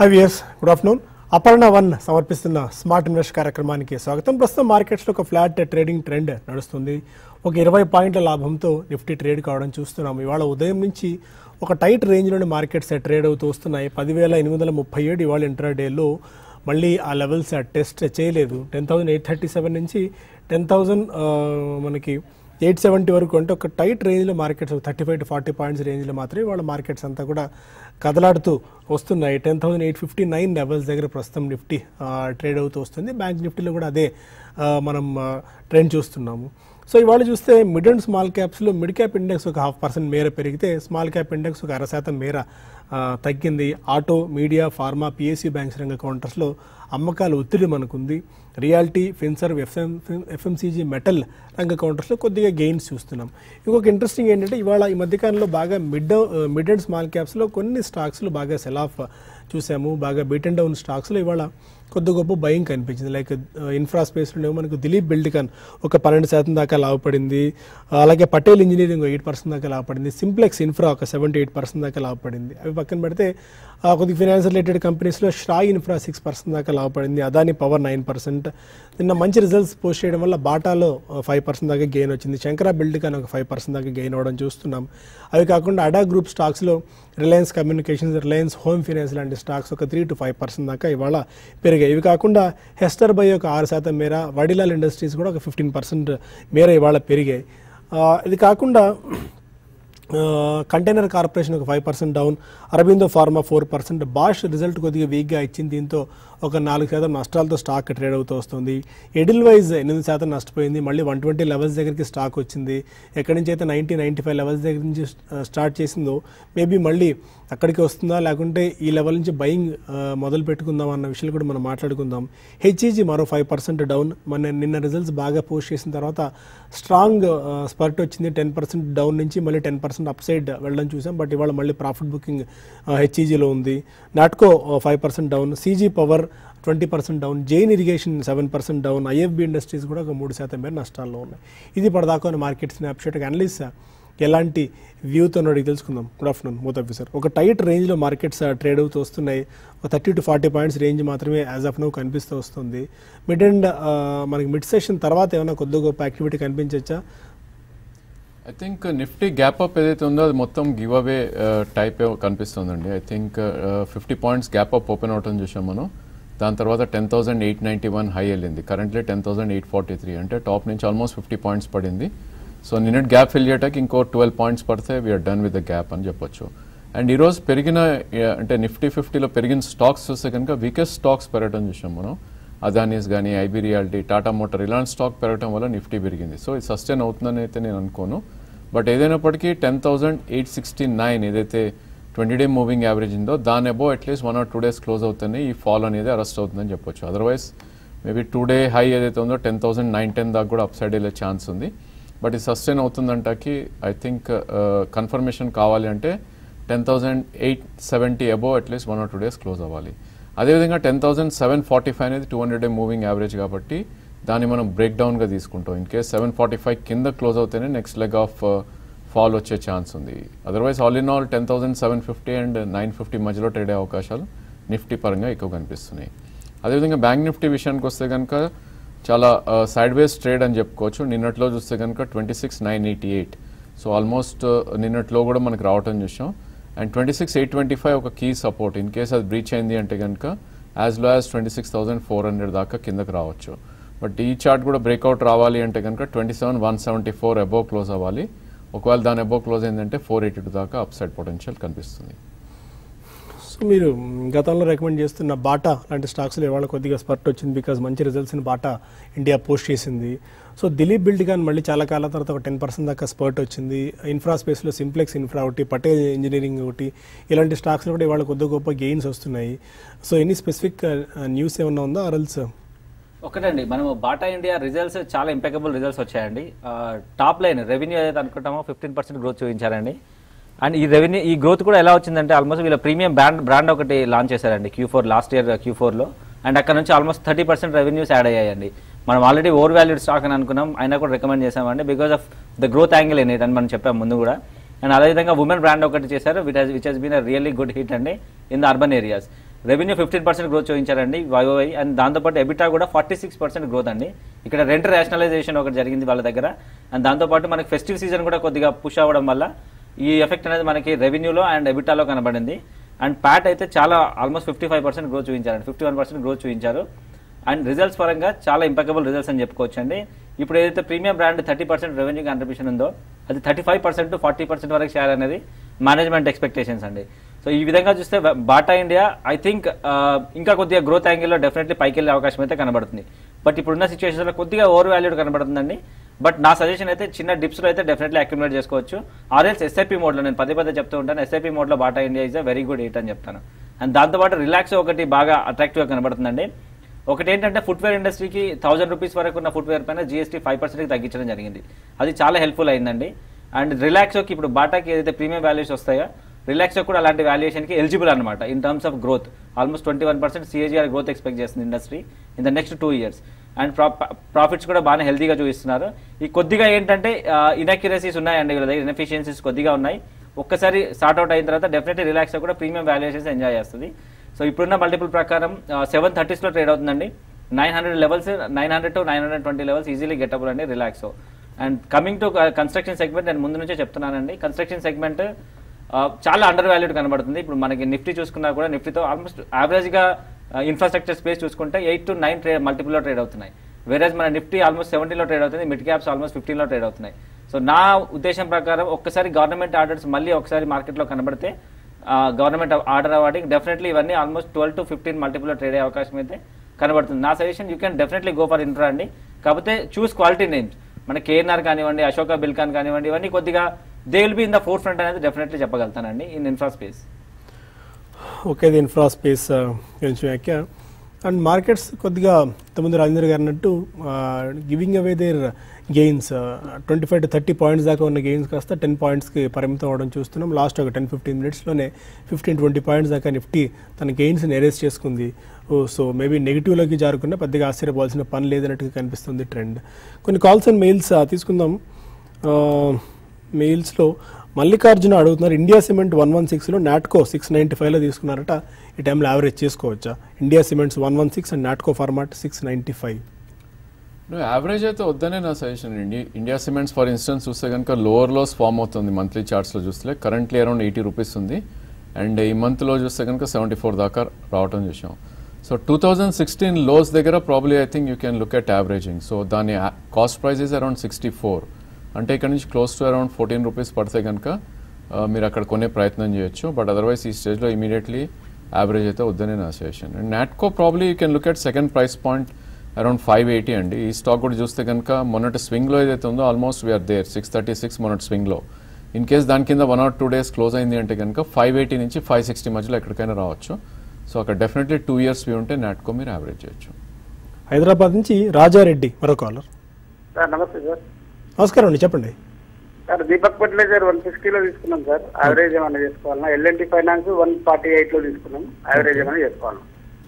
IVS good afternoon Aparna one సమర్పిస్తున్న smart invest కార్యక్రమానికి స్వాగతం ప్రస్తుతం మార్కెట్స్లో ఒక ఫ్లాట్ ట్రేడింగ్ ట్రెండ్ నడుస్తుంది ఒక ఇరవై పాయింట్ల లాభంతో నిఫ్టీ ట్రేడ్ కావడం చూస్తున్నాం ఇవాళ ఉదయం నుంచి ఒక టైట్ రేంజ్లోని మార్కెట్స్ ట్రేడ్ అవుతూ వస్తున్నాయి పదివేల ఎనిమిది వందల ముప్పై ఏడు ఇవాళ ఇంటర్డేలో మళ్ళీ ఆ లెవెల్స్ టెస్ట్ చేయలేదు ten thousand eight thirty seven నుంచి టెన్ థౌసండ్ మనకి ఎయిట్ సెవెంటీ వరకు అంటే ఒక టైట్ రేంజ్లో markets thirty five to forty points రేంజ్లో మాత్రమే వాళ్ళ మార్కెట్స్ అంతా కూడా కదలాడుతూ వస్తున్నాయి ten thousand eight fifty nine levels దగ్గర ప్రస్తుతం నిఫ్టీ ట్రేడ్ అవుతూ వస్తుంది బ్యాంక్ నిఫ్టీలో కూడా అదే ఆ, మనం ట్రెండ్ చూస్తున్నాము సో ఇవాళ చూస్తే మిడ్ అండ్ స్మాల్ క్యాప్స్లో మిడ్ క్యాప్ ఇండెక్స్ ఒక హాఫ్ పర్సెంట్ మేర పెరిగితే స్మాల్ క్యాప్ ఇండెక్స్ ఒక అర శాతం మేర ఆ, తగ్గింది auto media pharma PSC banks రంగ కౌంటర్స్లో అమ్మకాల ఒత్తిడి మనకుంది realty finserv FM FMCG metal రంగ కౌంటర్స్లో కొద్దిగా గెయిన్స్ చూస్తున్నాం ఇంకొక ఇంట్రెస్టింగ్ ఏంటంటే ఇవాళ ఈ మధ్యకాలంలో బాగా మిడ్ మిడ్ అండ్ స్మాల్ క్యాప్స్లో కొన్ని స్టాక్స్లో బాగా సెల్ ఆఫ్ చూసాము బాగా బీట్ అండ్ డౌన్ స్టాక్స్లో ఇవాళ కొద్ది గొప్ప భయం కనిపించింది లైక్ ఇన్ఫ్రా స్పేస్లో మనకు దిలీప్ బిల్డ్కాన్ ఒక పన్నెండు శాతం దాకా లాభపడింది అలాగే పటేల్ ఇంజనీరింగ్ ఎయిట్ పర్సెంట్ దాకా లాభపడింది సింప్లెక్స్ ఇన్ఫ్రా ఒక సెవెంటీ ఎయిట్ పర్సెంట్ దాకా లాభపడింది అవి పక్కన పెడితే ఆ, కొద్ది ఫినాన్స్ రిలేటెడ్ కంపెనీస్లో శ్రాయ్ ఇన్ఫ్రా సిక్స్ పర్సెంట్ దాకా లాభపడింది అదాని పవర్ నైన్ పర్సెంట్ నిన్న మంచి రిజల్ట్స్ పోస్ట్ చేయడం వల్ల బాటాలో ఫైవ్ పర్సెంట్ దాకా గెయిన్ వచ్చింది శంకరా బిల్డ్కాన్ ఒక ఫైవ్ పర్సెంట్ దాకా గెయిన్ అవ్వడం చూస్తున్నాం అవి కాకుండా అడా గ్రూప్ స్టాక్స్లో Reliance Communications Reliance Home Finance లాంటి స్టాక్స్ ఒక త్రీ టు ఫైవ్ పర్సెంట్ దాకా ఇవాళ పెరిగాయి ఇవి కాకుండా హెస్టర్ బై ఒక ఆరు శాతం మేర వడిలాల్ ఇండస్ట్రీస్ కూడా ఒక ఫిఫ్టీన్ పర్సెంట్ మేర ఇవాళ పెరిగాయి ఆ, ఇది కాకుండా కంటైనర్ కార్పొరేషన్ ఒక five percent down Aurobindo Pharma four percent Bosch result కొద్దిగా వీక్గా ఇచ్చింది దీంతో ఒక నాలుగు శాతం నష్టాలతో స్టాక్ ట్రేడ్ అవుతూ వస్తుంది ఎడిల్ వైజ్ ఎనిమిది శాతం నష్టపోయింది మళ్ళీ వన్ ట్వంటీ లెవెల్స్ దగ్గరికి స్టాక్ వచ్చింది ఎక్కడి నుంచి అయితే నైంటీ నైంటీ ఫైవ్ లెవెల్స్ దగ్గర నుంచి స్టార్ట్ చేసిందో మేబీ మళ్ళీ అక్కడికి వస్తుందా లేకుంటే ఈ లెవెల్ నుంచి బయింగ్ మొదలు పెట్టుకుందాం అన్న విషయాలు కూడా మనం మాట్లాడుకుందాం హెచ్ఈజీ మరో ఫైవ్ పర్సెంట్ డౌన్ మన నిన్న రిజల్ట్స్ బాగా పోస్ట్ చేసిన తర్వాత స్ట్రాంగ్ స్పర్ట్ వచ్చింది టెన్ పర్సెంట్ డౌన్ నుంచి మళ్ళీ టెన్ పర్సెంట్ అప్ సైడ్ వెళ్ళడం చూసాం బట్ ఇవాళ మళ్ళీ ప్రాఫిట్ బుకింగ్ హెచ్ఈజీలో ఉంది Natco five percent down CG power twenty percent down Jain irrigation seven percent down IFB industries కూడా ఒక మూడు శాతం మేర నష్టాల్లో ఉన్నాయి ఇది పడదాకా మార్కెట్ స్నాప్షాట్ అనలిస్ట్ ఎలాంటి వ్యూతో అడిగి తెలుసుకుందాం గుడ్ ఆఫ్టర్నూన్ మూత్ ఆఫీసర్ ఒక టైట్ రేంజ్లో మార్కెట్స్ ట్రేడ్ అవుతూ వస్తున్నాయి ఒక thirty to forty points range మాత్రమే యాజ్ ఆఫ్ నో కనిపిస్తూ వస్తుంది మిడ్ అండ్ మనకి మిడ్ సెషన్ తర్వాత ఏమైనా కొద్ది గొప్ప యాక్టివిటీ కనిపించచ్చా I think Nifty gap up ఏదైతే ఉందో అది మొత్తం గివ్ అవే టైప్ కనిపిస్తుందండి I think fifty points gap up open అవటం చూసాం మనం దాని తర్వాత ten thousand eight ninety one high వెళ్ళింది currently ten thousand eight forty three అంటే టాప్ నుంచి ఆల్మోస్ట్ ఫిఫ్టీ పాయింట్స్ పడింది సో నిన్నటి గ్యాప్ ఫిల్ చేయడానికి ఇంకో ట్వెల్వ్ పాయింట్స్ పడితే we're done with the gap అని చెప్పొచ్చు అండ్ ఈరోజు పెరిగిన uh, అంటే నిఫ్టీ ఫిఫ్టీలో పెరిగిన స్టాక్స్ చూస్తే కనుక వీకెస్ట్ స్టాక్స్ పెరగడం చూసాం మనం అదానీస్ కానీ ఐబీ రియాలిటీ టాటా మోటార్ ఇలాంటి స్టాక్ పెరగడం వల్ల నిఫ్టీ పెరిగింది సో ఇది సస్టైన్ అవుతుందని అయితే నేను అనుకోను బట్ ఏదైనప్పటికీ ten thousand eight sixty nine ఏదైతే ట్వంటీ డే మూవింగ్ యావరేజ్ ఉందో దాని above at least one or two days close అవుతుంది ఈ ఫాల్ అనేది అరెస్ట్ అవుతుందని చెప్పొచ్చు otherwise maybe two day high ఏదైతే ఉందో టెన్ థౌసండ్ నైన్ టెన్ దాకా కూడా అప్ సైడ్ వెళ్ళే ఛాన్స్ ఉంది బట్ ఇది సస్టైన్ అవుతుందంటకి ఐ థింక్ కన్ఫర్మేషన్ కావాలి అంటే ten thousand eight seventy above at least one or two days close అవ్వాలి అదేవిధంగా ten thousand seven forty five అనేది two hundred day moving average కాబట్టి దాన్ని మనం బ్రేక్ డౌన్గా తీసుకుంటాం in case seven forty five కింద క్లోజ్ అవుతేనే నెక్స్ట్ లెగ్ ఆఫ్ ఫాల్ వచ్చే ఛాన్స్ ఉంది otherwise all in all ten thousand seven fifty and nine fifty మధ్యలో ట్రేడ్ అయ్యే అవకాశాలు నిఫ్టీ పరంగా ఎక్కువ కనిపిస్తున్నాయి అదేవిధంగా బ్యాంక్ నిఫ్టీ విషయానికి వస్తే కనుక చాలా సైడ్ వేస్ ట్రేడ్ అని చెప్పుకోవచ్చు నిన్నట్లో చూస్తే కనుక twenty six nine eighty eight so almost నిన్నట్లో కూడా మనకి రావటం చూసాం and twenty six eight twenty five ఒక కీ సపోర్ట్ ఇన్ కేస్ అది బ్రీచ్ అయింది అంటే కనుక as low as twenty six thousand four hundred దాకా కిందకి రావచ్చు బట్ ఈ చార్ట్ కూడా బ్రేక్అవుట్ రావాలి అంటే కనుక twenty seven one seventy four above close అవ్వాలి ఒకవేళ దాని అబోవ్ క్లోజ్ అయిందంటే ఫోర్ ఎయిటీ టూ దాకా అప్ సైడ్ పొటెన్షియల్ కనిపిస్తుంది సో మీరు మ్, గతంలో రికమెండ్ చేస్తున్న బాటా లాంటి స్టాక్స్లో ఇవాళ కొద్దిగా స్పర్ట్ వచ్చింది బికాజ్ మంచి రిజల్ట్స్ని బాటా ఇండియా పోస్ట్ చేసింది సో దిలీప్ బిల్డ్ కానీ మళ్ళీ చాలా కాలం తర్వాత ఒక టెన్ పర్సెంట్ దాకా స్పర్ట్ వచ్చింది ఇన్ఫ్రా స్పేస్లో సింప్లెక్స్ ఇన్ఫ్రా ఒకటి పటేల్ ఇంజనీరింగ్ ఒకటి ఇలాంటి స్టాక్స్లో కూడా ఇవాళ కొద్ది గొప్ప గెయిన్స్ వస్తున్నాయి సో ఎనీ స్పెసిఫిక్ న్యూస్ ఏమన్నా ఉందా ఆర్ఎల్స్ ఒకటండి మనం బాటా ఇండియా రిజల్ట్స్ చాలా ఇంపెకబుల్ రిజల్ట్స్ వచ్చాయండి ఆ, టాప్ లైన్ రెవెన్యూ ఏదైతే అనుకుంటామో ఫిఫ్టీన్ పర్సెంట్ గ్రోత్ చూపించారండి అండ్ ఈ రెవెన్యూ ఈ గ్రోత్ కూడా ఎలా వచ్చిందంటే ఆల్మోస్ట్ వీళ్ళ ప్రీమియం బ్రాండ్ బ్రాండ్ ఒకటి లాంచ్ చేశారండి Q four last year Q ఫోర్లో అండ్ అక్కడ నుంచి almost thirty percent revenues add అయ్యాయండి మనం ఆల్రెడీ ఓవర్ వాల్యూడ్ స్టాక్ అని అనుకున్నాం అయినా కూడా రికమెండ్ చేసామండి because of the growth angle in it అని మనం చెప్పాం ముందు కూడా అండ్ అదేవిధంగా ఉమెన్ బ్రాండ్ ఒకటి చేశారు which which has been a really good hit అండి in the urban areas revenue fifteen percent growth చూపించారండి వైఓఐ అండ్ దాంతోపాటు ఎబిటా కూడా ఫార్టీ సిక్స్ పర్సెంట్ గ్రోత్ అండి ఇక్కడ రెంట్ రేషనలైజేషన్ ఒకటి జరిగింది వాళ్ళ దగ్గర అండ్ దాంతోపాటు మనకి ఫెస్టివ్ సీజన్ కూడా కొద్దిగా పుష్ అవ్వడం వల్ల ఈ ఎఫెక్ట్ అనేది మనకి రెవెన్యూలో అండ్ ఎబిటాలో కనబడింది అండ్ ప్యాట్ అయితే చాలా almost fifty five percent growth చూపించారండి ఫిఫ్టీ వన్ పర్సెంట్ గ్రోత్ చూపించారు అండ్ రిజల్ట్స్ పరంగా చాలా ఇంపెకబుల్ రిజల్ట్స్ అని చెప్పుకోవచ్చు అండి ఇప్పుడు ఏదైతే premium brand thirty percent revenue contribution ఉందో అది thirty five percent to forty percent వరకు షేర్ అనేది మేనేజ్మెంట్ ఎక్స్పెక్టేషన్స్ అండి సో ఈ విధంగా చూస్తే బ- బాటా ఇండియా ఐ థింక్ ఇంకా కొద్దిగా గ్రోత్ యాంగిల్లో డెఫినెట్లీ పైకి వెళ్ళే అవకాశం అయితే కనబడుతుంది బట్ ఇప్పుడున్న సిచ్యువేషన్లో కొద్దిగా ఓవర్ వాల్యూడ్ కనబడుతుందండి బట్ నా సజెషన్ అయితే చిన్న డిప్స్లో అయితే డెఫినెట్లీ అక్యుములేట్ చేసుకోవచ్చు ఆర్ఎల్స్ ఎస్ఐపి మోడ్లో నేను పదే పదే చెప్తూ ఉంటాను ఎస్ఐపి మోడ్లో Bata India is a very good bet అని చెప్తాను అండ్ దాంతోపాటు రిలాక్స్ ఒకటి బాగా అట్రాక్టివ్గా కనబడుతుందండి ఒకటి ఏంటంటే ఫుట్వేర్ ఇండస్ట్రీకి థౌసండ్ రూపీస్ వరకు ఉన్న ఫుట్వేర్ పైన జీఎస్టీ ఫైవ్ పర్సెంట్కి తగ్గించడం జరిగింది అది చాలా హెల్ప్ఫుల్ అయిందండి అండ్ రిలాక్సోకి ఇప్పుడు బాటాకి ఏదైతే ప్రీమియం వాల్యూస్ వస్తాయో రిలాక్సో కూడా అలాంటి వాల్యుయేషన్కి ఎలిజిబుల్ అనమాట in terms of growth almost twenty one percent CAGR growth expect చేస్తుంది industry in the next two years and profits కూడా బాగానే హెల్తీగా చూపిస్తున్నారు ఈ కొద్దిగా ఏంటంటే ఇన్అక్యురసీస్ ఉన్నాయండి వీళ్ళ దగ్గర ఇన్ఎఫిషియన్సీస్ కొద్దిగా ఉన్నాయి ఒక్కసారి సార్ట్ అవుట్ అయిన తర్వాత డెఫినెట్లీ రిలాక్స్ కూడా ప్రీమియం వాల్యుయేషన్స్ ఎంజాయ్ చేస్తుంది సో ఇప్పుడున్న మల్టిపుల్ ప్రకారం సెవెన్ థర్టీస్లో ట్రేడ్ అవుతుందండి nine hundred levels nine hundred to nine hundred twenty levels easily gettable అండి relax and coming to construction segment నేను ముందు నుంచే చెప్తున్నానండి కన్స్ట్రక్షన్ సెగ్మెంట్ చాలా అండర్ వాల్యూడ్ కనబడుతుంది ఇప్పుడు మనకి నిఫ్టీ చూసుకున్నా కూడా నిఫ్టీతో ఆల్మోస్ట్ యావరేజ్గా ఇన్ఫ్రాస్ట్రక్చర్ స్పేస్ చూసుకుంటే ఎయిట్ టు నైన్ ట్రేడ్ మల్టిపుల్లో ట్రేడ్ అవుతున్నాయి వేరేజ్ మన నిఫ్టీ ఆల్మోస్ట్ సెవెంటీలో ట్రేడ్ అవుతుంది మిడ్ క్యాప్స్ ఆల్మోస్ట్ ఫిఫ్టీన్లో ట్రేడ్ అవుతున్నాయి సో నా ఉద్దేశం ప్రకారం ఒక్కసారి గవర్నమెంట్ ఆర్డర్స్ మళ్ళీ ఒకసారి మార్కెట్లో కనబడితే గవర్నమెంట్ ఆర్డర్ అవార్డింగ్ డెఫినెట్లీ ఇవన్నీ ఆల్మోస్ట్ ట్వెల్వ్ టు ఫిఫ్టీన్ మల్టిపుల్లో ట్రేడ్ అయ్యే అవకాశం అయితే కనబడుతుంది నా suggestion you can definitely go for infra అండి కాకపోతే చూస్ క్వాలిటీ నేమ్స్ మన కేఎన్ఆర్ కానివ్వండి అశోక బిల్కాన్ కానివ్వండి ఇవన్నీ కొద్దిగా they will be in the forefront అనేది డెఫినెట్లీ చెప్పగలుగుతానండి ఇన్ ఇన్ఫ్రా స్పేస్ ఓకే ఇది ఇన్ఫ్రా స్పేస్ ఆ, గురించి వ్యాఖ్య అండ్ మార్కెట్స్ కొద్దిగా ఇంతకుముందు రాజేంద్ర గారు అన్నట్టు giving away their gains twenty five to thirty points దాకా ఉన్న గెయిన్స్ కాస్త టెన్ పాయింట్స్కి పరిమితం అవ్వడం చూస్తున్నాం లాస్ట్ ఒక టెన్ ఫిఫ్టీన్ మినిట్స్లోనే ఫిఫ్టీన్ ట్వంటీ పాయింట్స్ దాకా నిఫ్టీ తన గెయిన్స్ని ఎరేస్ చేసుకుంది ఓ సో మేబీ నెగిటివ్లోకి జారుకున్నా పెద్దగా ఆశ్చర్యపోవాల్సిన పని లేదన్నట్టుగా కనిపిస్తుంది ట్రెండ్ కొన్ని కాల్స్ అండ్ మెయిల్స్ తీసుకుందాం మెయిల్స్లో మల్లికార్జున అడుగుతున్నారు ఇండియా సిమెంట్ వన్ వన్ సిక్స్లో నాట్కో సిక్స్ నైంటీ ఫైవ్లో తీసుకున్నారట ఈ టైంలో యావరేజ్ చేసుకోవచ్చా India Cements one one six and Natco pharma six ninety five నువ్వు యావరేజ్ అయితే వద్దనే నా సజెషన్ ఇండి ఇండియా సిమెంట్స్ ఫర్ ఇన్స్టెన్స్ చూస్తే కనుక లోవర్ లోస్ ఫామ్ అవుతుంది మంత్లీ చార్ట్స్లో చూస్తే కరెంట్లీ అరౌండ్ ఎయిటీ రూపీస్ ఉంది అండ్ ఈ మంత్లో చూస్తే కనుక సెవెంటీ ఫోర్ దాకా రావటం చూసాం so two thousand sixteen lows దగ్గర probably I think you can look at averaging so దాని cost price is around sixty four అంటే ఇక్కడ నుంచి close to around fourteen rupees పడితే కనుక ఆ, మీరు అక్కడ కొనే ప్రయత్నం చేయొచ్చు బట్ అదర్వైజ్ ఈ స్టేజ్లో ఇమీడియట్లీ యావరేజ్ అయితే వద్దనే నా suggestion and Natco probably you can look at second price point around five eighty అండి ఈ స్టాక్ కూడా చూస్తే కనుక మొన్నటి స్వింగ్లో ఏదైతే ఉందో almost we're there six thirty six మొన్నటి స్వింగ్లో ఇన్ కేస్ దాని కింద one or two days close అయింది అంటే కనుక ఫైవ్ ఎయిటీ నుంచి ఫైవ్ సిక్స్టీ మధ్యలో ఎక్కడికైనా రావచ్చు సో అక్కడ డెఫినెట్లీ టూ ఇయర్స్ వ్యూ ఉంటే నాట్కో మీరు యావరేజ్ చేయొచ్చు హైదరాబాద్ నుంచి రాజారెడ్డి మరో కాలర్ సార్ నమస్తే సార్ నమస్కారం అండి చెప్పండి సార్ దీపక్ ఫర్టిలైజర్ వన్ సిక్స్టీలో తీసుకున్నాం సార్ యావరేజ్ ఏమైనా చేసుకోవాలన్నా ఎల్ఎన్టీ ఫైనాన్స్ వన్ ఫార్టీ ఎయిట్లో తీసుకున్నాం యావరేజ్ ఏమైనా చేసుకోవాలన్నా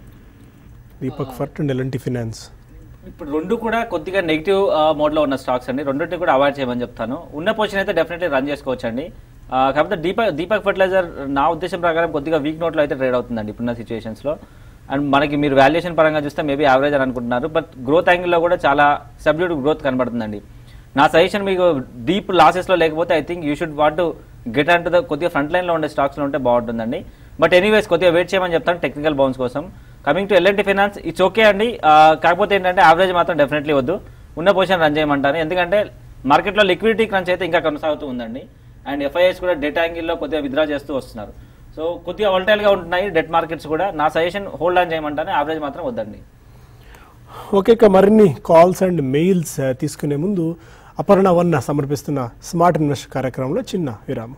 Deepak fert and LNT finance ఇప్పుడు రెండు కూడా కొద్దిగా నెగిటివ్ మోడ్లో ఉన్న స్టాక్స్ అండి రెండింటిని కూడా అవాయిడ్ చేయమని చెప్తాను ఉన్న పొజిషన్ అయితే డెఫినెట్లీ రన్ చేసుకోవచ్చు అండి కాకపోతే దీపక్ దీపక్ ఫర్టిలైజర్ నా ఉద్దేశం ప్రకారం కొద్దిగా వీక్ నోట్లో అయితే ట్రేడ్ అవుతుందండి ఇప్పుడున్న సిచ్యువేషన్స్లో అండ్ మనకి మీరు వాల్యుయేషన్ పరంగా చూస్తే మేబీ యావరేజ్ అని అనుకుంటున్నారు బట్ గ్రోత్ యాంగిల్లో కూడా చాలా సబ్డ్యూడ్ గ్రోత్ కనబడుతుందండి నా సజెషన్ మీకు డీప్ లాసెస్లో లేకపోతే I think you should wait to get into the కొద్దిగా ఫ్రంట్ లైన్లో ఉండే స్టాక్స్లో ఉంటే బాగుంటుందండి బట్ ఎనీవేస్ కొద్దిగా వెయిట్ చేయమని చెప్తాను టెక్నికల్ బౌన్స్ కోసం coming to LNT finance it's okay అండి ఆ, కాకపోతే ఏంటంటే యావరేజ్ మాత్రం డెఫినెట్లీ వద్దు ఉన్న పొజిషన్ రన్ చేయమంటాను ఎందుకంటే మార్కెట్లో లిక్విడిటీ క్రంచ్ అయితే ఇంకా కొనసాగుతూ ఉందండి అండ్ ఎఫ్ఐఎస్ కూడా డెట్ యాంగిల్లో కొద్దిగా విత్డ్రా చేస్తూ వస్తున్నారు సో కొద్దిగా volatile గా ఉంటున్నాయి డెట్ మార్కెట్స్ కూడా నా సజెషన్ హోల్డ్ ఆన్ చేయమంటాను యావరేజ్ మాత్రం వద్దండి ఓకే ఇక మరిన్ని కాల్స్ అండ్ మెయిల్స్ ఆ, తీసుకునే ముందు అపర్ణ వన్న సమర్పిస్తున్న స్మార్ట్ ఇన్వెస్ట్ కార్యక్రమంలో చిన్న విరామం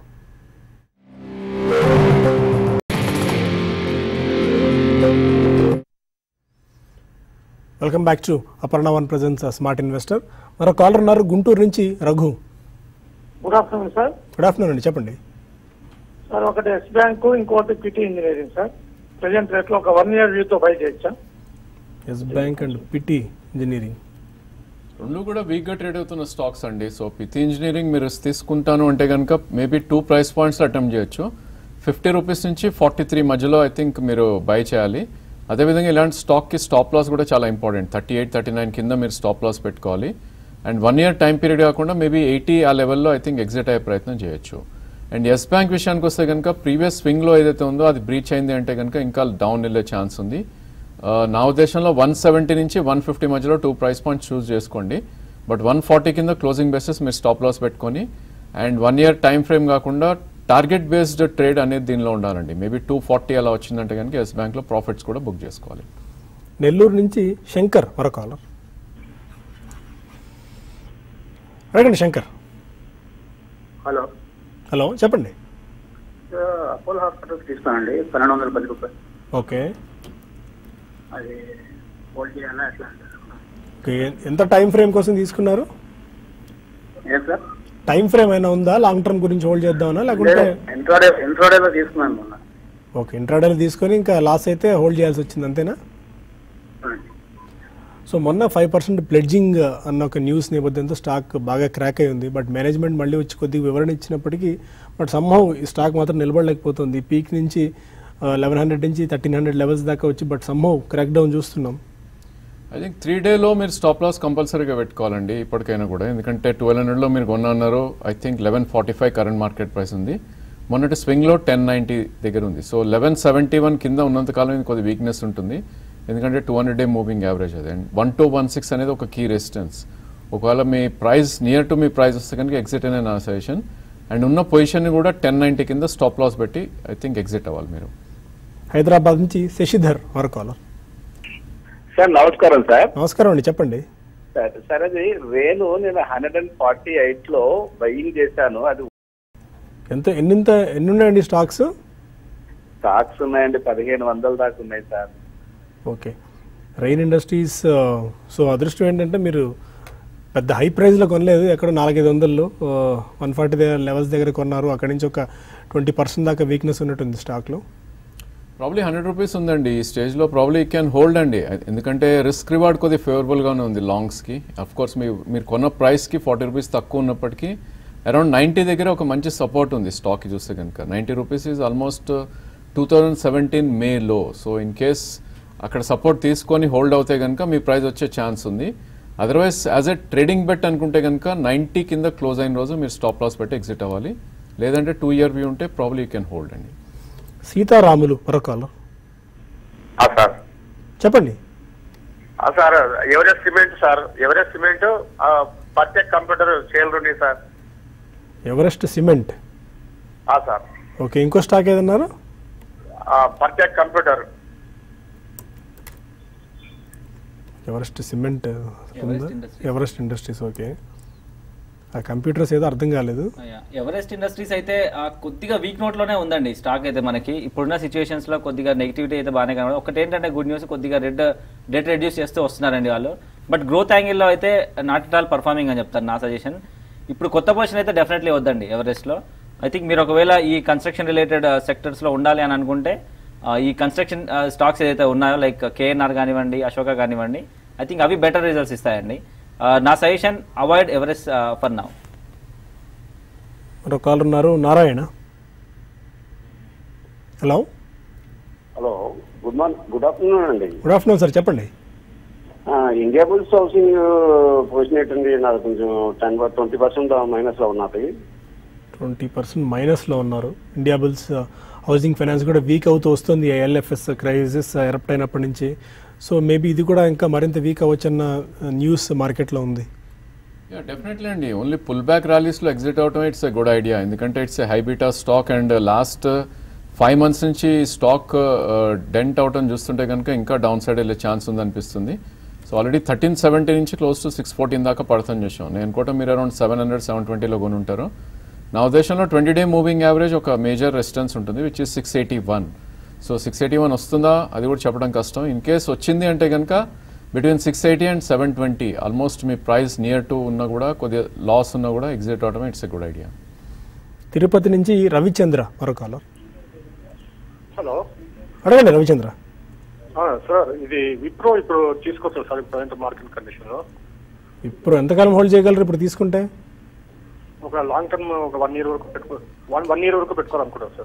welcome back to Aparna one presence smart investor మరో కాలర్ ఉన్నారు గుంటూరు నుంచి Raghu good afternoon sir good afternoon అండి చెప్పండి సార్ ఒకటి ఎస్ బ్యాంక్ ఇంకోటి పిటి ఇంజనీరింగ్ సార్ ప్రజెంట్ రేట్లో ఒక వన్ ఇయర్ వ్యూతో బై చేయొచ్చా Yes bank and PT engineering రెండు కూడా వీక్గా ట్రేడ్ అవుతున్న స్టాక్స్ అండి సో పితి ఇంజనీరింగ్ మీరు తీసుకుంటాను అంటే కనుక మేబీ టూ ప్రైస్ పాయింట్స్లో అటెంప్ట్ చేయొచ్చు ఫిఫ్టీ రూపీస్ నుంచి ఫార్టీ త్రీ మధ్యలో ఐ థింక్ మీరు బై చేయాలి అదేవిధంగా ఇలాంటి స్టాక్కి స్టాప్ లాస్ కూడా చాలా important thirty eight thirty nine కింద మీరు స్టాప్ లాస్ పెట్టుకోవాలి and one year time period కాకుండా మేబీ ఎయిటీ ఆ లెవెల్లో ఐ థింక్ ఎగ్జిట్ అయ్యే ప్రయత్నం చేయొచ్చు అండ్ ఎస్ బ్యాంక్ విషయానికి వస్తే కనుక ప్రీవియస్ స్వింగ్లో ఏదైతే ఉందో అది బ్రీచ్ అయింది అంటే కనుక ఇంకా డౌన్ వెళ్ళే ఛాన్స్ ఉంది ఆ, నా ఉద్దేశంలో వన్ సెవెంటీ నుంచి వన్ ఫిఫ్టీ మధ్యలో టూ ప్రైస్ పాయింట్స్ చూస్ చేసుకోండి బట్ వన్ ఫార్టీ కింద క్లోజింగ్ బేసిస్ మీరు స్టాప్ లాస్ పెట్టుకొని and one year time frame కాకుండా టార్గెట్ బేస్డ్ ట్రేడ్ అనేది దీనిలో ఉండాలండి మేబీ టూ ఫార్టీ అలా వచ్చిందంటే కనుక ఎస్ బ్యాంక్లో ప్రాఫిట్స్ కూడా బుక్ చేసుకోవాలి నెల్లూరు నుంచి శంకర్ మరో కాలర్ అడగండి శంకర్ హలో హలో చెప్పండి అపోలో హాస్పిటల్కి తీసుకోనండి పన్నెండు వందల పది రూపాయలు ఓకే అది హోల్డ్ చేయాలా ఎట్లా ఓకే ఎంత టైం ఫ్రేమ్ కోసం తీసుకున్నారు ఏం సార్ టైం ఫ్రేమ్ అయినా ఉందా లాంగ్ టర్మ్ గురించి హోల్డ్ చేద్దామనా లేకుంటే ఇంట్రాడే ఇంట్రాడేలో తీసుకున్నాను మొన్న ఓకే ఇంట్రాడేలో తీసుకొని ఇంకా లాస్ అయితే హోల్డ్ చేయాల్సి వచ్చింది అంతేనా సో మొన్న ఫైవ్ పర్సెంట్ ప్లెడ్జింగ్ అన్న ఒక న్యూస్ నేపథ్యంతో స్టాక్ బాగా క్రాక్ అయి ఉంది బట్ మేనేజ్మెంట్ మళ్ళీ వచ్చి కొద్దిగా వివరణ ఇచ్చినప్పటికీ బట్ సమ్హౌ ఈ స్టాక్ మాత్రం నిలబడలేకపోతుంది పీక్ నుంచి లెవెన్ హండ్రెడ్ నుంచి థర్టీన్ హండ్రెడ్ లెవెల్స్ దాకా వచ్చి బట్ సమ్హౌ క్రాక్ డౌన్ చూస్తున్నాం ఐ థింక్ త్రీ డేలో మీరు స్టాప్ లాస్ కంపల్సరీగా పెట్టుకోవాలండి ఇప్పటికైనా కూడా ఎందుకంటే ట్వెల్వ్ హండ్రెడ్లో మీరు కొన్నారు I think eleven forty five current market price ఉంది మొన్నటి స్వింగ్లో టెన్ నైంటీ దగ్గర ఉంది సో లెవెన్ సెవెంటీ వన్ కింద ఉన్నంతకాలం ఇది కొద్ది వీక్నెస్ ఉంటుంది ఎందుకంటే two hundred day moving average అది and one two one six అనేది ఒక కీ రెసిస్టెన్స్ ఒకవేళ మీ ప్రైస్ నియర్ టు మీ ప్రైస్ వస్తే కనుక ఎగ్జిట్ అనే నా సజెషన్ అండ్ ఉన్న పొజిషన్ కూడా టెన్ నైంటీ కింద స్టాప్ లాస్ పెట్టి ఐ థింక్ ఎగ్జిట్ అవ్వాలి మీరు హైదరాబాద్ నుంచి శశిధర్ మరో కాలర్ సార్ నమస్కారం సార్ నమస్కారం అండి చెప్పండి సార్ సార్ అది రేను నేను హండ్రెడ్ అండ్ ఫార్టీ ఎయిట్ లో బయింగ్ చేశాను అది ఎంత ఎన్నింత ఎన్ని ఉన్నాయండి స్టాక్స్ స్టాక్స్ ఉన్నాయండి పదిహేను వందల దాకా ఉన్నాయి sir okay Rain industries so అదృష్టం ఏంటంటే మీరు పెద్ద హై ప్రైస్లో కొనలేదు ఎక్కడ నాలుగైదు వందలు వన్ ఫార్టీ లెవెల్స్ దగ్గర కొన్నారు అక్కడి నుంచి ఒక ట్వంటీ పర్సెంట్ దాకా వీక్నెస్ ఉన్నట్టుంది స్టాక్లో ప్రాబ్లీ హండ్రెడ్ రూపీస్ ఉందండి ఈ స్టేజ్లో ప్రాబ్లీ క్యాన్ హోల్డ్ అండి ఎందుకంటే రిస్క్ రివార్డ్ కొద్దిగా ఫేవరబుల్గానే ఉంది లాంగ్స్కి అఫ్ కోర్స్ మీ మీరు కొన్న ప్రైస్కి ఫార్టీ రూపీస్ తక్కువ ఉన్నప్పటికీ అరౌండ్ నైంటీ దగ్గర ఒక మంచి సపోర్ట్ ఉంది స్టాక్కి చూస్తే కనుక ninety rupees is almost two thousand seventeen May లో సో ఇన్ కేస్ అక్కడ సపోర్ట్ తీసుకొని హోల్డ్ అవుతే కనుక మీ ప్రైస్ వచ్చే ఛాన్స్ ఉంది otherwise as a trading bet అనుకుంటే కనుక నైంటీ కింద క్లోజ్ అయిన రోజు మీరు స్టాప్ లాస్ పెట్టి ఎగ్జిట్ అవ్వాలి లేదంటే టూ ఇయర్ వ్యూ ఉంటే ప్రాబ్లీ యూ కెన్ హోల్డ్ అండి సీతారాములు మరో కాలర్ సార్ చెప్పండి sir Everest cement sir Everest cement perfect computer sale ఉంది sir Everest cement sir okay ఇంకో స్టాక్ ఏదన్నారు perfect computer Everest cement Everest industries. Everest industries okay ఆ computers ఏదో అర్థం కాలేదు యా, ఎవరెస్ట్ ఇండస్ట్రీస్ అయితే ఆ, కొద్దిగా వీక్ నోట్ లోనే ఉందండి స్టాక్ అయితే మనకి ఇప్పుడున్న సిచ్యువేషన్స్ లో కొద్దిగా నెగిటివిటీ అయితే బాగానే కనబడదు ఒకటి ఏంటంటే గుడ్ న్యూస్ కొద్దిగా రెడ్ డెట్ రెడ్యూస్ చేస్తూ వస్తున్నారండి వాళ్ళు బట్ గ్రోత్ యాంగిల్లో అయితే నాట్ ఎట్ ఆల్ పర్ఫార్మింగ్ అని చెప్తారు నా సజెషన్ ఇప్పుడు కొత్త పొజిషన్ అయితే డెఫినెట్లీ వద్దండి ఎవరెస్ట్ లో ఐ థింక్ మీరు ఒకవేళ ఈ కన్స్ట్రక్షన్ రిలేటెడ్ సెక్టర్స్ లో ఉండాలి అని అనుకుంటే ఆ, ఈ కన్స్ట్రక్షన్ స్టాక్స్ ఏదైతే ఉన్నాయో లైక్ కేఎన్ఆర్ కానివ్వండి అశోక కానివ్వండి ఐ థింక్ అవి బెటర్ రిజల్ట్స్ ఇస్తాయండి ఆ, నా suggestion avoid Everest for now మరో కాలర్ ఉన్నారు Narayana hello hello good morning good afternoon అండి గుడ్ ఆఫ్టర్నూన్ సార్ చెప్పండి ఇండియా బుల్స్ హౌసింగ్ పొజిషన్ ఏంటండి నాకు కొంచెం టెన్ ట్వంటీ పర్సెంట్ మైనస్ లో ఉన్నది ట్వంటీ పర్సెంట్ మైనస్లో ఉన్నారు ఇండియా బిల్స్ హౌసింగ్ ఫైనాన్స్ కూడా వీక్ అవుతూ వస్తుంది ఎల్ఎఫ్ఎస్ క్రైసిస్ ఎరప్ట్ అయినప్పటి నుంచి సో మేబీ ఇది కూడా ఇంకా మరింత వీక్ అవ్వచ్చన్న న్యూస్ మార్కెట్లో ఉంది యా డెఫినెట్లీ అండి ఓన్లీ పుల్ బ్యాక్ ర్యాలీస్లో ఎగ్జిట్ అవటం ఇట్స్ ఎ గుడ్ ఐడియా ఎందుకంటే it's a high beta stock and last five months నుంచి స్టాక్ డెంట్ అవటం చూస్తుంటే కనుక ఇంకా డౌన్ సైడ్ వెళ్ళే ఛాన్స్ ఉందనిపిస్తుంది సో ఆల్రెడీ థర్టీన్ సెవెంటీ నుంచి క్లోజ్ టు సిక్స్ ఫోర్టీన్ దాకా పడతాం చేసాం నేను కూడా మీరు అరౌండ్ సెవెన్ హండ్రెడ్ సెవెన్ ట్వంటీలో కొని ఉంటారు నా ఉద్దేశంలో ట్వంటీ డే మూవింగ్ యావరేజ్ ఒక మేజర్ రెసిస్టెన్స్ ఉంటుంది which is six eighty one so six eighty one వస్తుందా అది కూడా చెప్పడం కష్టం ఇన్ కేస్ వచ్చింది అంటే కనుక between six eighty and seven twenty almost మీ ప్రైస్ నియర్ టు ఉన్నా కూడా కొద్దిగా లాస్ ఉన్నా కూడా ఎగ్జిట్ అవడం it's a good idea Tirupati నుంచి రవిచంద్ర మరో కాలర్ హలో అడగండి రవిచంద్ర సార్ ఇది విప్రో ఇప్పుడు తీసుకొచ్చారు సార్ ప్రజెంట్ మార్కెట్ కండిషన్ లో ఇప్పుడు ఎంతకాలం హోల్డ్ చేయగలరు ఇప్పుడు తీసుకుంటే ఒక లాంగ్ టర్మ్ ఒక వన్ ఇయర్ వరకు పెట్టుకో వన్ వన్ ఇయర్ వరకు పెట్టుకోవాలనుకుంటారు సార్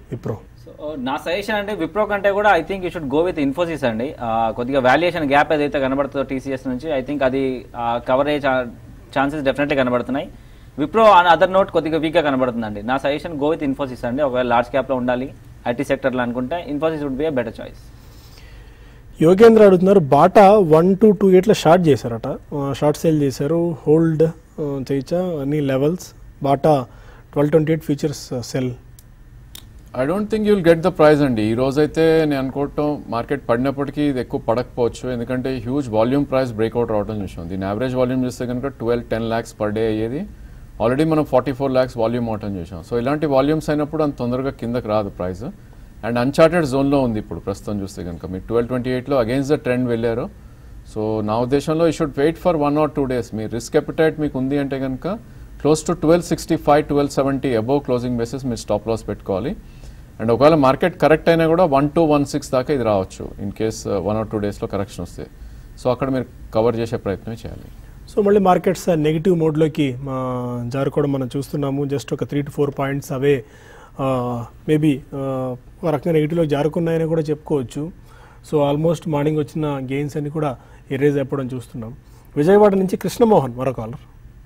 విప్రో సో నా సజెషన్ అంటే విప్రో కంటే కూడా I think you should go with Infosys అండి ఆ, కొద్దిగా వాల్యుయేషన్ గ్యాప్ ఏదైతే కనబడుతుందో టీసీఎస్ నుంచి ఐ థింక్ అది కవరేజ్ ఛాన్సెస్ డెఫినెట్లీ కనబడుతున్నాయి విప్రో ఆన్ అదర్ నోట్ కొద్దిగా వీక్గా కనబడుతుందండి నా సజెషన్ గో విత్ ఇన్ఫోసిస్ అండి ఒకవేళ లార్జ్ క్యాప్లో ఉండాలి ఐటీ సెక్టర్లో అనుకుంటే Infosys would be a better choice Yogendra అడుగుతున్నారు బాటా వన్ టు టూ ఎయిట్లో షార్ట్ చేశారట షార్ట్ సేల్ చేశారు హోల్డ్ చేయొచ్చా అన్ని levels Bata twelve twenty eight futures sell I don't think you'll get the price అండి ఈ రోజైతే నేను అనుకోవటం మార్కెట్ పడినప్పటికీ ఇది ఎక్కువ పడకపోవచ్చు ఎందుకంటే హ్యూజ్ వాల్యూమ్ ప్రైస్ బ్రేక్అవుట్ రావడం చూసాం దీని యావరేజ్ వాల్యూమ్ చూస్తే కనుక twelve ten lakhs per day అయ్యేది ఆల్రెడీ మనం ఫార్టీ ఫోర్ ల్యాక్స్ వాల్యూమ్ అవటం చూసాం సో ఇలాంటి వాల్యూమ్స్ అయినప్పుడు అంత తొందరగా కిందకి రాదు ప్రైస్ అండ్ అన్చార్టెడ్ జోన్లో ఉంది ఇప్పుడు ప్రస్తుతం చూస్తే కనుక మీరు ట్వెల్వ్ ట్వంటీ ఎయిట్లో అగేన్స్ట్ ద ట్రెండ్ వెళ్ళారు సో నా ఉద్దేశంలో ఈ should wait for one or two days మీ రిస్క్ అపిటైట్ మీకు ఉంది అంటే కనుక close to twelve sixty five twelve seventy above closing basis మీరు స్టాప్ లాస్ పెట్టుకోవాలి అండ్ ఒకవేళ మార్కెట్ కరెక్ట్ అయినా కూడా వన్ టు వన్ సిక్స్ దాకా ఇది రావచ్చు in case one or two డేస్లో కరెక్షన్ వస్తే సో అక్కడ మీరు కవర్ చేసే ప్రయత్నం చేయాలి సో మళ్ళీ మార్కెట్స్ నెగిటివ్ మోడ్లోకి జారుకోవడం మనం చూస్తున్నాము జస్ట్ ఒక three to four points away maybe ఒక రకంగా నెగిటివ్లో జారుకున్నాయని కూడా చెప్పుకోవచ్చు సో ఆల్మోస్ట్ మార్నింగ్ వచ్చిన గెయిన్స్ అన్ని కూడా ఎరేజ్ అయిపోవడం చూస్తున్నాం విజయవాడ నుంచి కృష్ణమోహన్ మరో కాలర్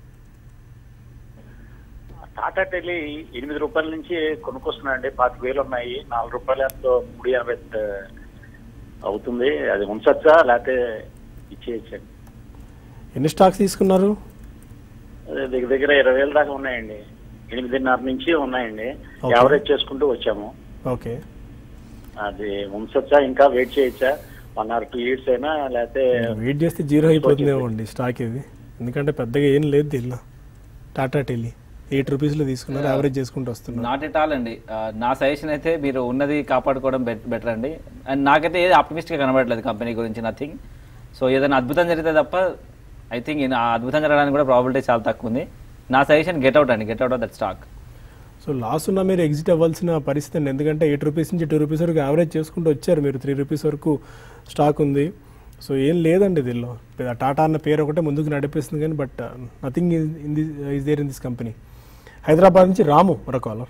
టాటా టెలి ఎనిమిది రూపాయల నుంచి కొనుక్కొస్తున్నాయండి పాతి వేలు ఉన్నాయి నాలుగు రూపాయలు ఎంతో మూడు యాభై ఆ, అవుతుంది అది ఉంచచ్చా లేకపోతే ఇచ్చేయచ్చండి ఎన్ని స్టాక్స్ తీసుకున్నారు అదే దగ్గర దగ్గర ఇరవై వేల దాకా ఉన్నాయండి ఎనిమిదిన్నర నుంచి ఉన్నాయండి Okay. యావరేజ్ చేసుకుంటూ వచ్చాము ఓకే అది ఉంచచ్చా ఇంకా వెయిట్ చేయొచ్చా వన్ ఆర్ టూ ఇయర్స్ అయినా లేకపోతే వెయిట్ చేస్తే జీరో అయిపోతుందేమో అండి స్టాక్ ఇది ఎందుకంటే పెద్దగా ఏం లేదు దీనిలో టాటా టెలి ఎయిట్ రూపీస్లో తీసుకున్నారు యావరేజ్ చేసుకుంటూ వస్తున్నారు నాట్ ఎట్ ఆల్ అండి ఆ, నా సజెషన్ అయితే మీరు ఉన్నది కాపాడుకోవడం బెటర్ అండి అండ్ నాకైతే ఏది ఆప్టిమిస్ట్గా కనబడట్లేదు కంపెనీ గురించి నథింగ్ సో ఏదైనా అద్భుతం జరిగితే తప్ప ఐ థింక్ ఆ అద్భుతం జరగడానికి కూడా ప్రాబిలిటీ చాలా తక్కువ ఉంది నా సజెషన్ గెట్ అవుట్ అండి get out of that stock so loss ఉన్న మీరు ఎగ్జిట్ అవ్వాల్సిన పరిస్థితి అండి ఎందుకంటే ఎయిట్ రూపీస్ నుంచి టూ రూపీస్ వరకు యావరేజ్ చేసుకుంటూ వచ్చారు మీరు త్రీ రూపీస్ వరకు స్టాక్ ఉంది సో ఏం లేదండి దీనిలో పెద్ద టాటా అన్న పేరు ఒకటే ముందుకు నడిపిస్తుంది కానీ but nothing in this is there in this company Hyderabad నుంచి రాము మరో కాలర్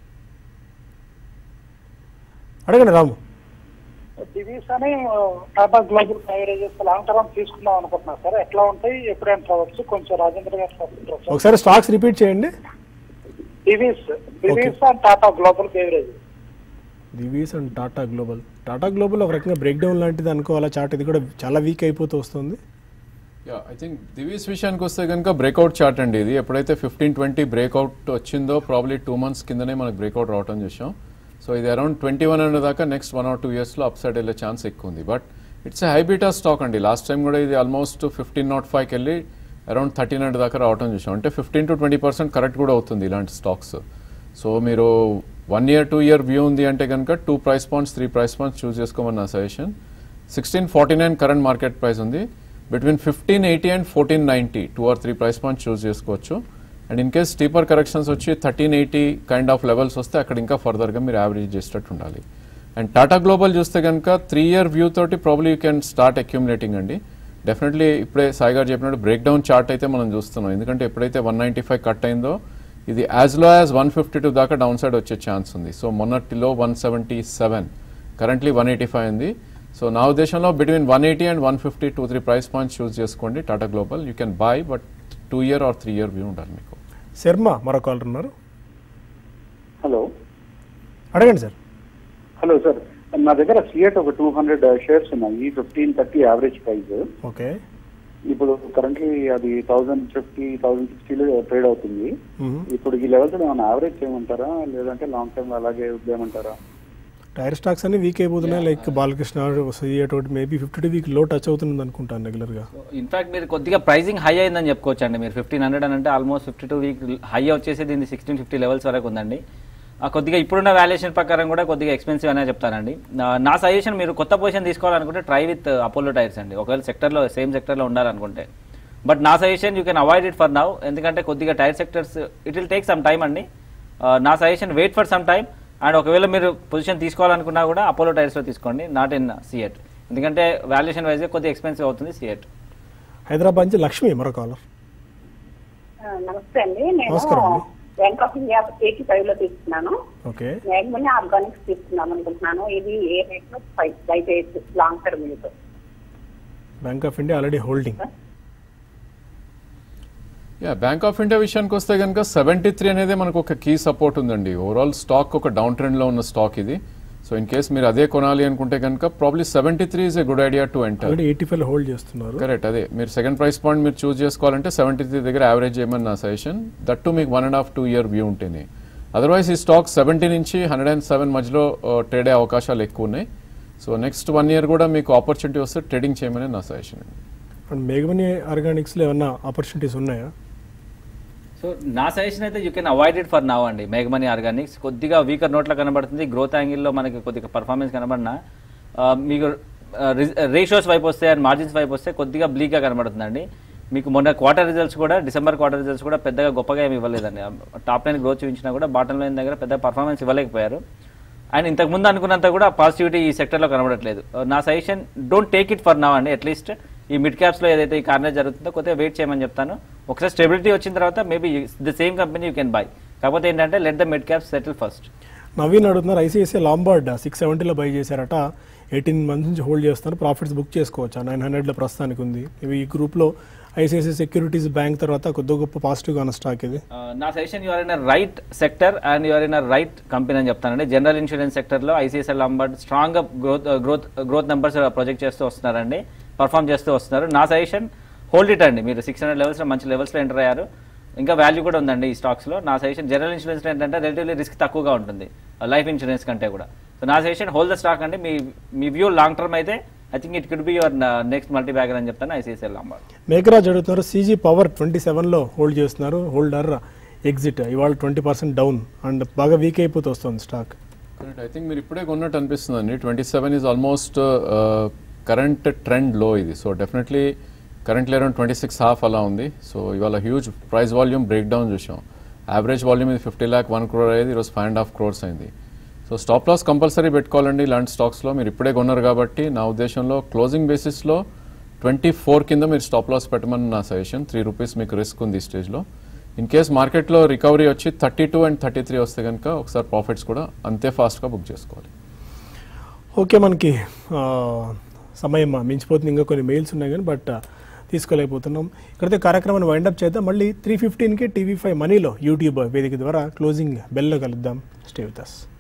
అడగండి రాము డివీస్ అని Tata Global averages long term తీసుకుందాం అనుకుంటున్నా సార్ ఎట్లా ఉంటాయి ఎప్పుడు ఎంటర్ అవ్వచ్చు కొంచెం రాజేంద్ర గారు చెప్తారా సార్ ఒకసారి స్టాక్స్ రిపీట్ చేయండి Divis Divis and Tata Global average Divis and Tata Global Tata Global ఒక రకంగా బ్రేక్ డౌన్ లాంటిది అనుకోవాలా చార్ట్ ఇది కూడా చాలా వీక్ అయిపోతూ వస్తుంది యా ఐ థింక్ దివీస్ విషయానికి వస్తే కనుక బ్రేక్అవుట్ చార్ట్ అండి ఇది ఎప్పుడైతే ఫిఫ్టీన్ ట్వంటీ బ్రేక్అవుట్ వచ్చిందో ప్రాబ్లీ టూ మంత్స్ కిందనే మనకు బ్రేక్అవుట్ రావటం చూసాం సో ఇది అరౌండ్ ట్వంటీ వన్ హండ్రెడ్ దాకా నెక్స్ట్ వన్ ఆర్ టూ ఇయర్స్లో అప్ సైడ్ వెళ్ళే ఛాన్స్ ఎక్కువ ఉంది but it's a high beta stock అండి లాస్ట్ టైం కూడా ఇది ఆల్మోస్ట్ ఫిఫ్టీన్ నాట్ ఫైవ్కి వెళ్ళి అరౌండ్ థర్టీన్ హండ్రెడ్ దాకా రావటం చూసాం అంటే fifteen to twenty percent correct కూడా అవుతుంది ఇలాంటి స్టాక్స్ సో మీరు one year two year view ఉంది అంటే కనుక two price points three price points choose చేసుకోమని నా suggestion sixteen forty nine current market price ఉంది between fifteen eighty and fourteen ninety two or three price points choose చేసుకోవచ్చు and in case steeper corrections వచ్చి thirteen eighty kind of levels వస్తే అక్కడ ఇంకా ఫర్దర్గా మీరు యావరేజ్ చేసేటట్టు ఉండాలి అండ్ టాటా గ్లోబల్ చూస్తే కనుక త్రీ ఇయర్ వ్యూ తోటి probably you can start accumulating అండి డెఫినెట్లీ ఇప్పుడే సాయి గారు చెప్పినట్టు బ్రేక్ డౌన్ చార్ట్ అయితే మనం చూస్తున్నాం ఎందుకంటే ఎప్పుడైతే వన్ నైంటీ ఫైవ్ కట్ అయిందో ఇది as low as one fifty two దాకా డౌన్ సైడ్ వచ్చే ఛాన్స్ ఉంది సో మొన్నటిలో one seventy seven currently one eighty five ఉంది సో నా ఉద్దేశంలో between one eighty and one fifty two three price points choose చేసుకోండి Tata global you can buy but two year or three year view ఉండాలి మీకు శర్మ మరో caller ఉన్నారు hello అడగండి sir hello sir నా దగ్గర సిఎట్ ఒక టూ హండ్రెడ్ షేర్స్ ఉన్నాయి fifteen thirty average price okay ఇప్పుడు కరెంట్లీ అది థౌసండ్ ఫిఫ్టీ థౌసండ్ సిక్స్టీలో ట్రేడ్ అవుతుంది మ్మ్. ఇప్పుడు ఈ లెవెల్స్ ఏమైనా యావరేజ్ చేయమంటారా లేదంటే లాంగ్ టర్మ్ అలాగే వదిలేయమంటారా టైర్ స్టాక్స్ అన్ని వీక్ అయిపోతున్నాయి లైక్ బాలకృష్ణ అటువంటి మేబీ ఫిఫ్టీ టూ వీక్ లో టచ్ అవుతుంది అనుకుంటాను రెగ్యులర్గా ఇన్ఫాక్ట్ మీరు కొద్దిగా ప్రైజింగ్ హై అయిందని చెప్పుకోవచ్చు అండి మీరు ఫిఫ్టీన్ హండ్రెడ్ అని అంటే almost fifty two week high వచ్చేసి దీన్ని సిక్స్టీన్ ఫిఫ్టీ లెవెల్స్ వరకు ఉందండి ఆ కొద్దిగా ఇప్పుడున్న వాల్యుయేషన్ ప్రకారం కూడా కొద్దిగా ఎక్స్పెన్సివ్ అనే చెప్తానండి నా- నా సజెషన్ మీరు కొత్త పొజిషన్ తీసుకోవాలనుకుంటే ట్రై విత్ అపోలో టైర్స్ అండి ఒకవేళ సెక్టర్లో సేమ్ సెక్టర్లో ఉండాలనుకుంటే బట్ నా suggestion you can avoid it for now ఎందుకంటే కొద్దిగా tyre sectors it will take some time అండి ఆ, నా suggestion wait for some time and ఒకవేళ మీరు పొజిషన్ తీసుకోవాలనుకున్నా కూడా అపోలో టైర్స్లో తీసుకోండి నాట్ ఇన్ సిఎట్ ఎందుకంటే వాల్యుయేషన్ వైజ్ కొద్దిగా ఎక్స్పెన్సివ్ అవుతుంది సిఎట్ హైదరాబాద్ నుంచి లక్ష్మి మరో కాలర్ ఆ, నమస్తే అండి నేను నమస్కారం అండి. Bank of India eighty five లో తీసుకున్నాను ఓకే మేఘమని ఆర్గానిక్స్ తీసుకుందాం అనుకుంటున్నాను ఇది ఏ రేట్ లో బై చేయొచ్చు లాంగ్ టర్మ్ ఇది bank of India already holding yeah bank of India విషయానికి వస్తే కనుక సెవెంటీ త్రీ అనేది మనకు ఒక కీ సపోర్ట్ ఉందండి ఓవరాల్ స్టాక్ ఒక డౌన్ ట్రెండ్లో ఉన్న స్టాక్ ఇది సో ఇన్ కేస్ మీరు అదే కొనాలి అనుకుంటే కనుక probably seventy three is a good idea to enter already eighty five hold చేస్తున్నారు కరెక్ట్ అదే మీరు సెకండ్ ప్రైస్ పాయింట్ మీరు చూస్ చేసుకోవాలంటే సెవెంటీ త్రీ దగ్గర యావరేజ్ చేయమని నా సజెషన్ దట్ టు మీకు one and half two year view ఉంటేనే అదర్వైజ్ ఈ స్టాక్ సెవెంటీ నుంచి హండ్రెడ్ అండ్ సెవెన్ మధ్యలో ట్రేడ్ అయ్యే అవకాశాలు ఎక్కువ ఉన్నాయి సో నెక్స్ట్ వన్ ఇయర్ కూడా మీకు ఆపర్చునిటీ వస్తే ట్రేడింగ్ చేయమని నా సజెషన్ అండి అండ్ మేఘమని ఆర్గానిక్స్లో ఏమన్నా ఆపర్చునిటీస్ ఉన్నాయా సో నా సజెషన్ అయితే you can avoid it for now అండి మేఘమనీ ఆర్గానిక్స్ కొద్దిగా వీకర్ నోట్లో కనబడుతుంది గ్రోత్ యాంగిల్లో మనకి కొద్దిగా పర్ఫార్మెన్స్ కనబడినా ఆ, మీకు రేషియోస్ వైపు వస్తే అండ్ మార్జిన్స్ వైపు వస్తే కొద్దిగా బ్లీక్గా కనబడుతుందండి మీకు మొన్న క్వార్టర్ రిజల్ట్స్ కూడా డిసెంబర్ క్వార్టర్ రిజల్ట్స్ కూడా పెద్దగా గొప్పగా ఏమి ఇవ్వలేదండి టాప్ లైన్ గ్రోత్ చూపించినా కూడా బాటమ్ లైన్ దగ్గర పెద్ద పర్ఫార్మెన్స్ ఇవ్వలేకపోయారు అండ్ ఇంతకు ముందు అనుకున్నంత కూడా పాజిటివిటీ ఈ సెక్టర్లో కనబడట్లేదు నా suggestion don't take it for now అండి అట్లీస్ట్ ఈ మిడ్ క్యాప్స్లో ఏదైతే ఈ కార్నర్ జరుగుతుందో కొద్దిగా వెయిట్ చేయమని చెప్తాను ఒకసారి స్టెబిలిటీ వచ్చిన తర్వాత maybe the same company you can buy కాకపోతే ఏంటంటే let the mid caps settle first Naveen అడుగుతున్నారు ఐసీఐసీఐ లాంబార్డ్ సిక్స్ సెవెంటీలో బై చేశారట ఎయిటీన్ మంత్స్ నుంచి హోల్డ్ చేస్తున్నారు ప్రాఫిట్స్ బుక్ చేసుకోవచ్చు నైన్ హండ్రెడ్లో ప్రస్తుతానికి ఉంది ఇవి ఈ గ్రూప్లో ఐసిఐసిఐ సెక్యూరిటీస్ బ్యాంక్ తర్వాత కొద్ది గొప్ప పాజిటివ్గా ఉన్న స్టాక్ ఇది నా suggestion you're in right sector and you're in right company అని చెప్తానండి జనరల్ ఇన్సూరెన్స్ సెక్టర్లో ICICI Lombard strong growth growth growth numbers project చేస్తూ వస్తున్నారండి పర్ఫామ్ చేస్తూ వస్తున్నారు నా సజెషన్ హోల్డ్ ఇట్ అండి మీరు సిక్స్ హండ్రెడ్ లెవెల్స్లో మంచి లెవెల్స్లో ఎంటర్ అయ్యారు ఇంకా వాల్యూ కూడా ఉందండి ఈ స్టాక్స్లో నా సజెషన్ జనరల్ ఇన్సూరెన్స్ ఏంటంటే రిలేటివ్లీ రిస్క్ తక్కువగా ఉంటుంది లైఫ్ ఇన్సూరెన్స్ కంటే కూడా సో నా సజెషన్ హోల్డ్ ద స్టాక్ అండి మీ మీ వ్యూ లాంగ్ టర్మ్ అయితే I think it could be your next multi bagger అని చెప్తాను ఐసీఎస్ఐ లంబార్డ్ మేఘరాజ్ అడుగుతున్నారు సీజీ పవర్ ట్వంటీ సెవెన్లో హోల్డ్ చేస్తున్నారు హోల్డర్ ఎగ్జిట్ ఇవాళ ట్వంటీ పర్సెంట్ డౌన్ అండ్ బాగా వీక్ అయిపోతూ వస్తుంది స్టాక్ కరెక్ట్ ఐ థింక్ మీరు ఇప్పుడే కొన్నట్టు అనిపిస్తుందండి twenty seven is almost current trend లో ఇది so definitely currently around twenty six half అలా ఉంది సో ఇవాళ huge price volume break down చూసాం యావరేజ్ వాల్యూమ్ ఇది ఫిఫ్టీ ల్యాక్ వన్ క్రోర్ అయ్యేది ఈరోజు ఫైవ్ అండ్ హాఫ్ క్రోర్స్ అయింది సో స్టాప్ లాస్ కంపల్సరీ పెట్టుకోవాలండి ఇలాంటి స్టాక్స్లో మీరు ఇప్పుడే కొన్నారు కాబట్టి నా ఉద్దేశంలో క్లోజింగ్ బేసిస్లో ట్వంటీ ఫోర్ కింద మీరు స్టాప్ లాస్ పెట్టమని నా సజెషన్ త్రీ రూపీస్ మీకు రిస్క్ ఉంది ఈ స్టేజ్లో ఇన్ కేస్ మార్కెట్లో రికవరీ వచ్చి thirty two and thirty three వస్తే కనుక ఒకసారి ప్రాఫిట్స్ కూడా అంతే ఫాస్ట్గా బుక్ చేసుకోవాలి ఓకే మనకి ఆ, సమయం మించిపోతుంది ఇంకా కొన్ని మెయిల్స్ ఉన్నాయి కానీ బట్ తీసుకోలేకపోతున్నాం ఇక్కడైతే కార్యక్రమాన్ని వైండప్ చేద్దాం మళ్ళీ త్రీ ఫిఫ్టీన్కి టీవీ ఫైవ్ మనీలో యూట్యూబ్ వేదిక ద్వారా క్లోజింగ్ బెల్లో కలుద్దాం స్టే విత్ అస్